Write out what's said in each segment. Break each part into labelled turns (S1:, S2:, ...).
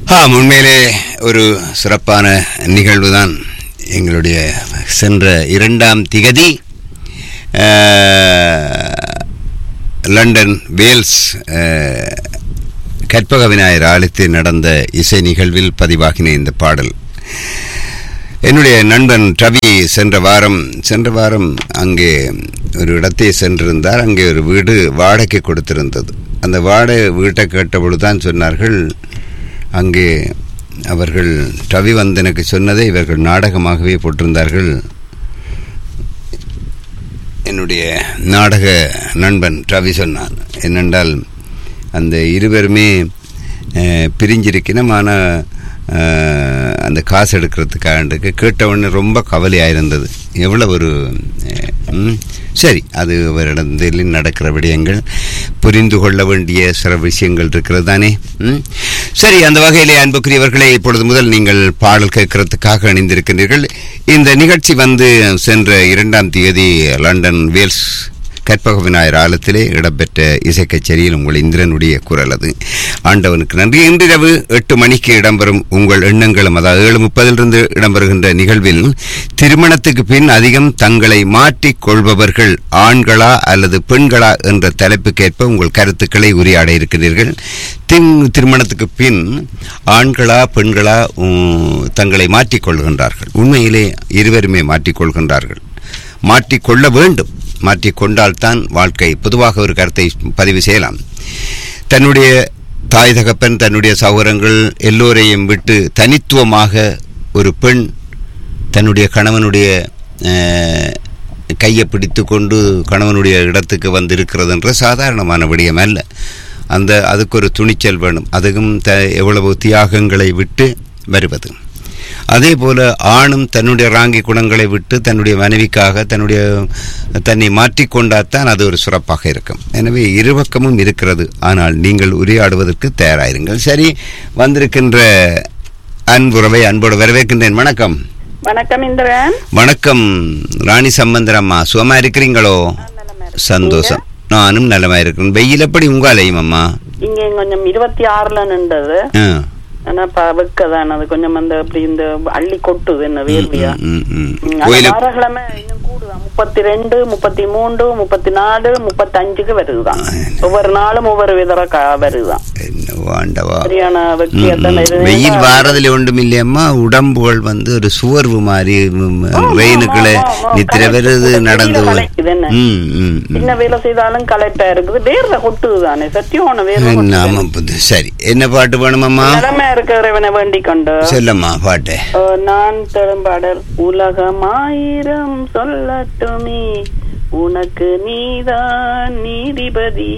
S1: ஆம் உண்மையிலே ஒரு சிறப்பான நிகழ்வு தான் எங்களுடைய சென்ற இரண்டாம் திகதி அஹ், லண்டன் வேல்ஸ் அஹ், கற்பக விநாயகர் ஆலயத்தில் நடந்த இசை நிகழ்வில் பதிவாகின இந்த பாடல் என்னுடைய நண்பன் ரவி சென்ற வாரம் சென்ற வாரம் அங்கே ஒரு இடத்தை சென்றிருந்தார் அங்கே ஒரு வீடு வாடகை கொடுத்திருந்தது அந்த வாடகை வீட்டை கேட்டபொழுது தான் சொன்னார்கள் அங்கே அவர்கள் ரவி வந்து எனக்கு சொன்னதை இவர்கள் நாடகமாகவே போட்டிருந்தார்கள் என்னுடைய நாடக நண்பன் ரவி சொன்னான் என்னென்றால் அந்த இருவருமே அஹ், பிரிஞ்சிருக்கணும் ஆனால் அந்த காசு எடுக்கிறதுக்காக கேட்டவுடனே ரொம்ப கவலையாக இருந்தது எவ்வளோ ஒரு அஹ், ம், சரி அது அவரிடத்தில் நடக்கிற விடயங்கள் புரிந்து கொள்ள வேண்டிய சில விஷயங்கள் இருக்கிறது தானே ம்? சரி அந்த வகையிலே அன்புக்குரியவர்களே இப்பொழுது முதல் நீங்கள் பாடல் கேட்கறதுக்காக இணைந்திருக்கின்றீர்கள் இந்த நிகழ்ச்சி வந்து சென்ற இரண்டாம் தேதி லண்டன் வேல்ஸ் கற்பக விநாயகர் ஆலயத்திலே இடம்பெற்ற இசை கச்சேரியில் உங்கள் இந்திரனுடைய குரல் அது ஆண்டவனுக்கு நன்றி இன்றிரவு எட்டு மணிக்கு இடம்பெறும் உங்கள் எண்ணங்களும் அதாவது ஏழு முப்பதிலிருந்து இடம்பெறுகின்ற நிகழ்வில் திருமணத்துக்கு பின் அதிகம் தங்களை மாற்றிக் கொள்பவர்கள் ஆண்களா அல்லது பெண்களா என்ற தலைப்புக்கேற்ப உங்கள் கருத்துக்களை உரையாட இருக்கிறீர்கள் திங் திருமணத்துக்கு பின் ஆண்களா பெண்களா உம், தங்களை மாற்றிக் கொள்கின்றார்கள் உண்மையிலே இருவருமே மாற்றிக் கொள்கின்றார்கள் மாற்றிக்கொள்ள வேண்டும் மாற்றிக்கொண்டால்தான் வாழ்க்கை பொதுவாக ஒரு கருத்தை பதிவு செய்யலாம் தன்னுடைய தாய் தகப்பன் தன்னுடைய சகோதரங்கள் எல்லோரையும் விட்டு தனித்துவமாக ஒரு பெண் தன்னுடைய கணவனுடைய அஹ், கையை பிடித்து கொண்டு கணவனுடைய இடத்துக்கு வந்து இருக்கிறது என்ற சாதாரணமான விடயம் அல்ல அந்த அதுக்கு ஒரு துணிச்சல் வேணும் அதுக்கும் த எவ்வளவு தியாகங்களை விட்டு வருவது அதே போல ஆணும் தன்னுடைய ராங்கி குணங்களை விட்டு தன்னுடைய மனைவிக்காக தன்னுடைய தன்னை மாற்றிக்கொண்டால்தான் அது ஒரு சிறப்பாக இருக்கும் எனவே இருபக்கமும் இருக்கிறது ஆனால் நீங்கள் உரையாடுவதற்கு தயாராயிருங்கள் சரி வந்திருக்கின்ற அன்புறவை அன்போடு வரவேற்கின்றேன் வணக்கம்
S2: வணக்கம் இந்திரன்
S1: வணக்கம் ராணி சம்பந்தரம்மா சுகமா இருக்கிறீங்களோ சந்தோஷம் நானும் நலமா இருக்கிறேன் வெயில் எப்படி உங்காலையும் அம்மா
S2: இங்க கொஞ்சம் இருபத்தி ஆறுல நின்றது
S1: ஆ.
S2: ஆனா வெக்கதான் அது கொஞ்சம் அந்த அப்படி இந்த அள்ளி கொட்டுது என்ன வேர்வியா
S1: ம், ம்.
S2: ம், ஆனா
S1: கோயிலுக்கு
S2: வாரக்கிழமை இன்னும் கூடுதான் முப்பத்தி ரெண்டு முப்பத்தி மூன்று முப்பத்தி நாலு முப்பத்தி அஞ்சுக்கு வருதுதான் ஒவ்வொரு நாளும் ஒவ்வொரு விதர வருதுதான்
S1: என்னவோ ஆண்டவா
S2: சரியான வெக்கியத்தான்
S1: வெயில் வாரதுல ஒன்றும் இல்லையம்மா உடம்புகள் வந்து ஒரு சுவர்வு மாதிரி ரெயினுக்குள்ள நித்திர வருது நடந்து போ-
S2: இது என்ன
S1: ம், ம், ம்.
S2: என்ன வேலை செய்தாலும் களைப்பா இருக்குது வேர்வை கொட்டுது தானே சத்தியமான வேர்வை
S1: என்ன,
S2: கொட்டுது.
S1: ஆமா புது சரி என்ன பாட்டு வேணுமம்மா
S2: நிலைமை இருக்கிறவனை வேண்டிக் கொண்டு
S1: சொல்லம்மா பாட்டு
S2: ஓ, நான் தரும்பாடல் உலகமாயிரம் சொல்லட்டுமே உனக்கு நீதான் நீதிபதி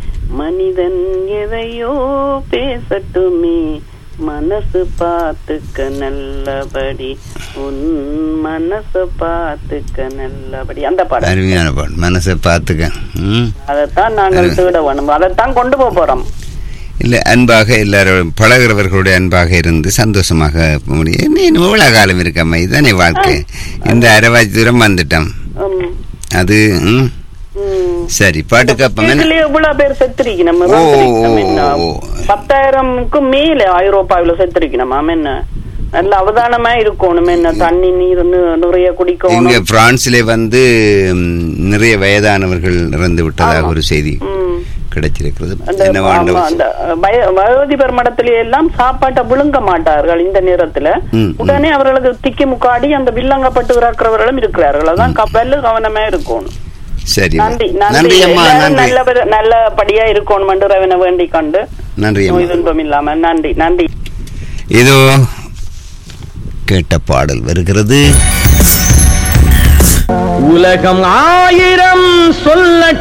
S2: மனிதன் எதையோ பேசட்டுமே மனசு பார்த்துக்க நல்லபடி உன் மனசு பார்த்துக்க நல்லபடி அந்த பாடல்
S1: அருமையான பாட்டு மனசை பார்த்துக்க ம்
S2: அதைத்தான் நாங்கள் தேட வேணும் அதைத்தான் கொண்டு போக போறோம்
S1: இல்லை அன்பாக எல்லாரும் பழகிறவர்களுடைய அன்பாக இருந்து சந்தோஷமாக போக முடியும் என்ன இன்னும் எவ்வளோ காலம் இருக்கம்மா இதுதானே வாழ்க்கை இந்த அரைவாசி தூரம் வந்துட்டோம்
S2: உம்,
S1: அது ம்
S2: உம்.
S1: சரி பாட்டுக்கு அப்பம் என்ன
S2: இதுலயே இவ்வளவு பேர் செத்துருக்கணும்
S1: ஓ,
S2: என்ன
S1: ஓ, ஓ.
S2: பத்தாயிரம்க்கு மேல ஐரோப்பாவில செத்துருக்கணும் என்ன நல்ல அவதானமா இருக்கணும் என்ன தண்ணி நீர் நி- நிறைய
S1: இங்க
S2: குடிக்கணும்
S1: பிரான்சிலே வந்து ம், நிறைய வயதானவர்கள் இறந்து விட்டதாக ஒரு செய்தி
S2: ம்.
S1: கிடைச்சிருக்கிறது
S2: அந்த
S1: என்ன
S2: ஆமா,
S1: ஆண்டவர்
S2: அந்த வய- வயோதிபர் மடத்திலே எல்லாம் சாப்பாட்டை விழுங்க மாட்டார்கள் இந்த நேரத்துல
S1: ம், ம்.
S2: உடனே அவர்களுக்கு திக்கி முக்காடி அந்த வில்லங்கப்பட்டு இறக்குறவர்களும் இருக்கிறார்கள் அதான் கப்பல் கவனமா இருக்கணும்
S1: சரி
S2: நன்றி
S1: நன்றி
S2: நன்றி
S1: அம்மா
S2: எல்லாரும்
S1: நன்றி
S2: நல்ல நல்லபடியா இருக்கணும் என்று ரவனை வேண்டிக் கொண்டு
S1: நன்றி
S2: நோய்
S1: அம்மா
S2: துன்பம் இல்லாம நன்றி நன்றி
S1: இதோ கேட்ட பாடல் வருகிறது
S3: உலகம் ஆயிரம் சொல்ல